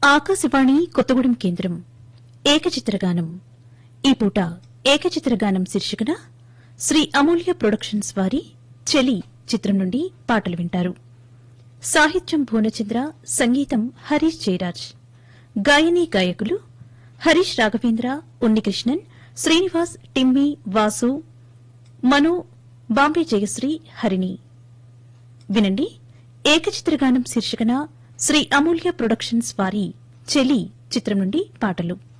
ఆకాశవాణి కొత్తగూడెం కేంద్రం ఏకచిత్రగానం ఈ పూట ఏకచిత్రగానం శీర్షికన శ్రీ అమూల్య ప్రొడక్షన్స్ వారి చెలి చిత్రం నుండి పాటలు వింటారు సాహిత్యం భువనచంద్ర సంగీతం హరీష్ జయరాజ్ గాయని గాయకులు హరీష్ రాఘవేంద్ర ఉన్నికృష్ణన్ శ్రీనివాస్ టిమ్మి వాసు మను బాంబే జయశ్రీ హరిణి వినండి ఏకచిత్రగానం శీర్షికన శ్రీ అమూల్య ప్రొడక్షన్స్ వారి చెలి చిత్రం నుండి పాటలు